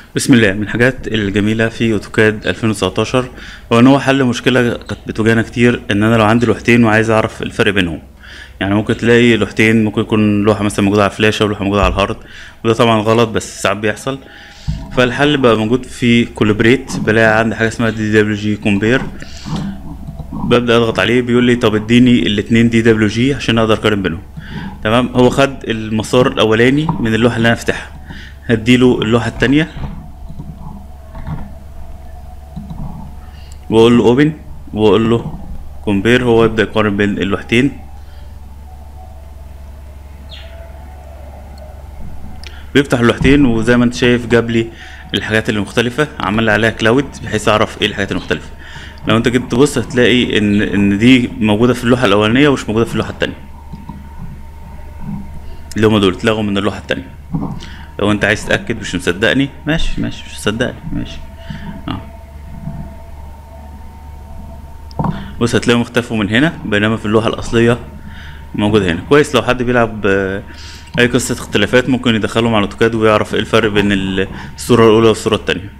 بسم الله من الحاجات الجميلة في اوتوكاد 2019 هو ان هو حل مشكلة كانت بتواجهنا كتير ان انا لو عندي لوحتين وعايز اعرف الفرق بينهم يعني ممكن تلاقي لوحتين ممكن يكون لوحة مثلا موجودة على الفلاشة ولوحة موجودة على الهارد وده طبعا غلط بس ساعات بيحصل فالحل بقى موجود في كولابريت بلاقي عندي حاجة اسمها دي دبليو جي كومبير ببدأ اضغط عليه بيقول لي طب اديني الاتنين دي دبليو جي عشان اقدر اقارن بينهم تمام هو خد المسار الاولاني من اللوحة اللي انا افتحها هديله اللوحة التانية واقول له اوبن واقول له كومبير هو يبدا يقارن بين اللوحتين بيفتح اللوحتين وزي ما انت شايف جاب لي الحاجات اللي مختلفة عمل لي عليها كلاود بحيث اعرف ايه الحاجات المختلفة لو انت جيت تبص هتلاقي ان ان دي موجودة في اللوحة الاولانية ومش موجودة في اللوحة التانية اللي هما دول اتلغوا من اللوحة التانية لو انت عايز تتأكد مش مصدقني ماشي ماشي مش مصدقني ماشي اه بص هتلاقيهم اختفوا من هنا بينما في اللوحة الأصلية موجود هنا كويس لو حد بيلعب آه، أي قصة اختلافات ممكن يدخلهم على الأوتوكاد ويعرف ايه الفرق بين الصورة الأولى والصورة التانية